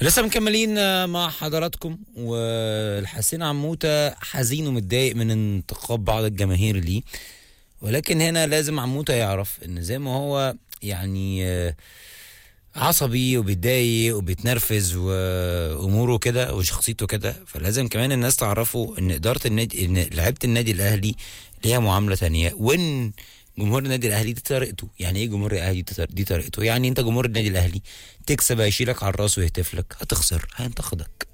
لسه مكملين مع حضراتكم والحسين عموته حزين ومتضايق من انتقاب بعض الجماهير ليه ولكن هنا لازم عموته يعرف ان زي ما هو يعني آه، عصبي وبيتضايق وبيتنرفز واموره كده وشخصيته كده فلازم كمان الناس تعرفوا ان اداره النادي ان لعيبه النادي الاهلي ليها معامله تانية وان جمهور النادي الاهلي دي طريقته يعني ايه جمهور الاهلي دي طر- دي طريقته يعني انت جمهور النادي الاهلي تكسب هيشيلك على الراس ويهتف لك هتخسر هينتقدك